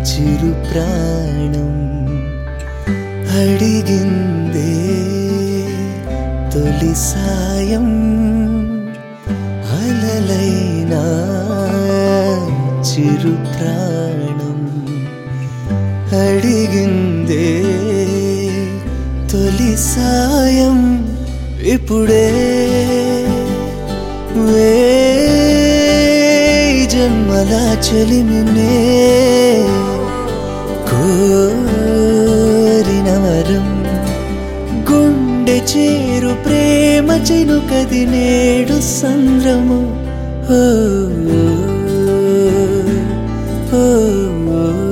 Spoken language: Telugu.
చిరు ప్రాణం అడిగిందే తొలి సాయం అలలైనా చిరు ప్రాణం అడిగిందే తొలి సాయం ఇప్పుడే వే జన్మల చెలిమినే కోరిన వరం గుండె చేరు ప్రేమ చినుకది నేడు సంద్రము ఓ, ఓ, ఓ, ఓ.